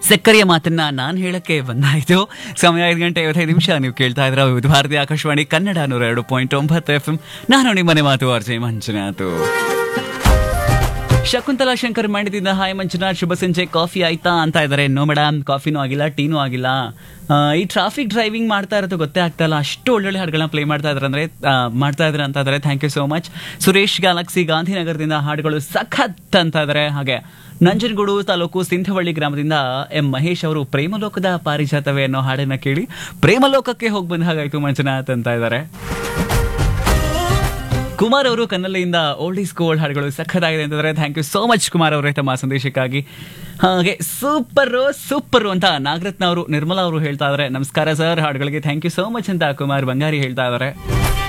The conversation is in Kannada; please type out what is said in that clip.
ಸಕ್ಕರೆಯ ಮಾತನ್ನ ನಾನು ಹೇಳಕ್ಕೆ ಬಂದಾಯ್ತು ಸಮಯ ಐದು ಗಂಟೆ ಐವತ್ತೈದು ನಿಮಿಷ ನೀವು ಕೇಳ್ತಾ ಇದ್ರ ವಿವಿಧ ಭಾರತಿ ಆಕಾಶವಾಣಿ ಕನ್ನಡ ನೂರ ಎರಡು ಪಾಯಿಂಟ್ ಒಂಬತ್ತು ಎಫ್ ಎಂ ನಾನು ನಿಮ್ಮನೆ ಮಾತು ಅರ್ಜಯ್ ಮಂಜುನಾಥ್ ಶಕುಂತಲಾ ಶಂಕರ್ ಮಾಡಿದಿಂದ ಹಾಯ್ ಮಂಜುನಾಥ್ ಶುಭ ಸಂಜೆ ಕಾಫಿ ಆಯ್ತಾ ಅಂತ ಇದ್ದಾರೆ ನೋ ಮೇಡಮ್ ಕಾಫಿನೂ ಆಗಿಲ್ಲ ಟೀನೂ ಆಗಿಲ್ಲ ಆ, ಈ ಟ್ರಾಫಿಕ್ ಡ್ರೈವಿಂಗ್ ಮಾಡ್ತಾ ಇರೋದು ಗೊತ್ತೇ ಆಗ್ತಾ ಇಲ್ಲ ಅಷ್ಟು ಒಳ್ಳೊಳ್ಳೆ ಹಾಡುಗಳನ್ನ ಪ್ಲೇ ಮಾಡ್ತಾ ಇದ್ರೆ ಅಂದ್ರೆ ಆ, ಮಾಡ್ತಾ ಇದ್ರೆ ಅಂತ ಇದ್ದಾರೆ thank you so much Suresh Galaxy ಗಾಂಧಿನಗರದಿಂದ ಹಾಡುಗಳು ಸಖತ್ ಅಂತ ಇದ್ದಾರೆ ಹಾಗೆ ನಂಜನಗೂಡು ತಾಲೂಕು ಸಿಂಧವಳ್ಳಿ ಗ್ರಾಮದಿಂದ ಎಂ ಮಹೇಶ್ ಅವರು ಪ್ರೇಮಲೋಕದ ಪಾರಿಜಾತವೇ ಅನ್ನೋ ಹಾಡನ್ನ ಕೇಳಿ ಪ್ರೇಮಲೋಕಕ್ಕೆ ಹೋಗಿ ಬಂದ ಹಾಗಾಯ್ತು ಮಂಜುನಾಥ್ ಅಂತ ಇದ್ದಾರೆ ಕುಮಾರ್ ಅವರು ಕನ್ನಲೆಯಿಂದ ಓಲ್ಡ್ ಈಸ್ ಗೋಲ್ಡ್ ಹಾಡುಗಳು ಸಖತ್ತಾಗಿದೆ ಅಂತಂದ್ರೆ thank you so much Kumar ಅವರೇ ತಮ್ಮ ಸಂದೇಶಕ್ಕಾಗಿ ಹಾಗೆ ಸೂಪರ್ ಸೂಪರ್ ಅಂತ ನಾಗರತ್ನ ಅವರು ನಿರ್ಮಲಾ ಅವರು ಹೇಳ್ತಾ ಇದಾರೆ ನಮಸ್ಕಾರ ಸರ್ ಹಾಡುಗಳಿಗೆ ಥ್ಯಾಂಕ್ ಯು ಸೋ ಮಚ್ ಅಂತ ಕುಮಾರ್ ಬಂಗಾರಿ ಹೇಳ್ತಾ ಇದಾರೆ